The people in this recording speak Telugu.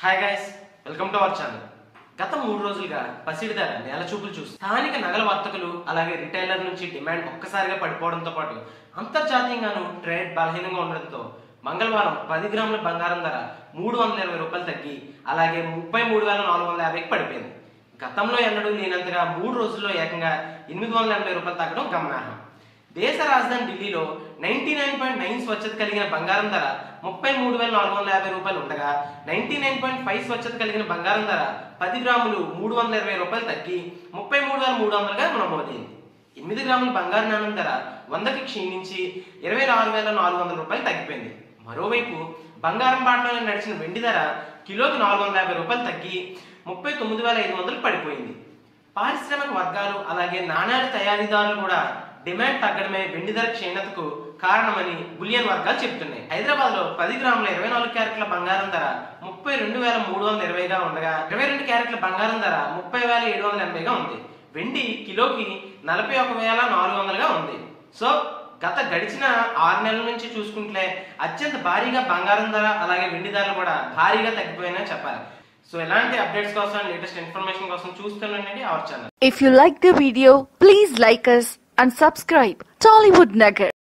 Hi guys welcome to our channel గత మూడు రోజులుగా పసిడి ధర నేల చూపులు చూసి స్థానిక నగల వర్తకులు అలాగే రిటైలర్ నుంచి డిమాండ్ ఒక్కసారిగా పడిపోవడంతో పాటు అంతర్జాతీయంగాను ట్రేడ్ బలహీనంగా ఉండడంతో మంగళవారం పది గ్రాముల బంగారం ధర మూడు వందల ఇరవై రూపాయలు తగ్గి అలాగే ముప్పై మూడు వేల నాలుగు వందల యాభైకి పడిపోయింది గతంలో ఎన్నడూ లేనంతగా మూడు రోజుల్లో ఏకంగా ఎనిమిది వందల ఎనభై రూపాయలు తగ్గడం గమనార్హం దేశ రాజధాని ఢిల్లీలో నైన్టీ నైన్ పాయింట్ నైన్ స్వచ్ఛత కలిగిన బంగారం ధర ముప్పై మూడు వేల నాలుగు వందల యాభై రూపాయలు ఉండగా నైన్టీ నైన్ పాయింట్ ఫైవ్ స్వచ్ఛత కలిగిన బంగారం ధర పది గ్రాములు మూడు వందల ఇరవై రూపాయలు తగ్గి ముప్పై మూడు వేల మూడు వందలుగా నమోదైంది ఎనిమిది గ్రాముల బంగారు నాణం ధర వందకి క్షీణించి ఇరవై ఆరు వేల నాలుగు వందల రూపాయలు తగ్గిపోయింది మరోవైపు బంగారం బాటలో నడిచిన వెండి ధర కిలోకి నాలుగు వందల యాభై రూపాయలు తగ్గి ముప్పై తొమ్మిది వేల ఐదు వందలు పడిపోయింది పారిశ్రామిక వర్గాలు అలాగే నాణ్యాల తయారీదారులు కూడా డిమాండ్ తగ్గడమే వెండి ధర క్షీణతకు కారణమని బులియన్ వర్గాలు చెబుతున్నాయి హైదరాబాద్ లో పది గ్రాముల ఇరవై నాలుగు క్యారెట్ల బంగారం ధర ముప్పై రెండు వేల మూడు వందల ఇరవైగా ఉండగా ఇరవై రెండు క్యారెట్ల బంగారం ధర ముప్పై వేల ఏడు వందల ఎనభైగా ఉంది వెండి కిలోకి నలభై ఒక వేల నాలుగు వందలుగా ఉంది సో గత గడిచిన ఆరు నెలల నుంచి చూసుకుంటే అత్యంత భారీగా బంగారం ధర అలాగే వెండి ధరలు కూడా భారీగా తగ్గిపోయినా చెప్పాలి సో ఎలాంటి అప్డేట్స్ కోసం లేటెస్ట్ ఇన్ఫర్మేషన్ కోసం చూస్తుండండి our channel If you like the video, please like us and subscribe Tollywood Nagar.